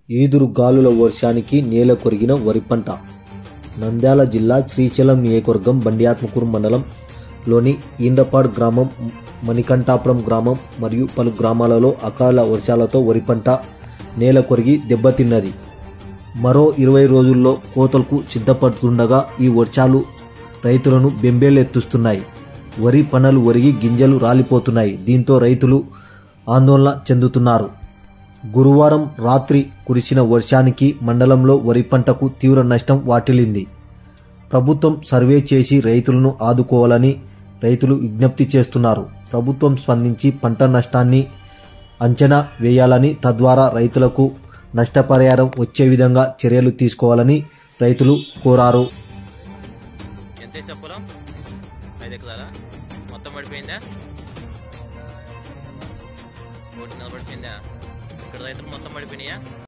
ఈదురు గాలుల వర్షానికి నేల కొరిగిన వరి పంట నంద్యాల జిల్లా శ్రీశైలం నియోజకవర్గం బండియాత్మకూరు మండలంలోని ఈండపాడ్ గ్రామం మణికంఠాపురం గ్రామం మరియు పలు గ్రామాలలో అకాల వర్షాలతో వరి పంట నేల కొరిగి దెబ్బతిన్నది మరో ఇరవై రోజుల్లో కోతలకు సిద్ధపడుతుండగా ఈ వర్షాలు రైతులను బెంబేలెత్తుస్తున్నాయి వరి పనలు ఒరిగి గింజలు రాలిపోతున్నాయి దీంతో రైతులు ఆందోళన చెందుతున్నారు గురువారం రాత్రి కురిసిన వర్షానికి మండలంలో వరి పంటకు తీవ్ర నష్టం వాటిల్లింది ప్రభుత్వం సర్వే చేసి రైతులను ఆదుకోవాలని రైతులు విజ్ఞప్తి చేస్తున్నారు ప్రభుత్వం స్పందించి పంట నష్టాన్ని అంచనా వేయాలని తద్వారా రైతులకు నష్టపరిహారం వచ్చే విధంగా చర్యలు తీసుకోవాలని రైతులు కోరారు ఎంత వేసావు పొలం ఐదు ఎకరాలా మొత్తం పడిపోయిందా ఒకటి నిలబడిపోయిందా ఇక్కడ రైతులు మొత్తం పడిపోయినాయా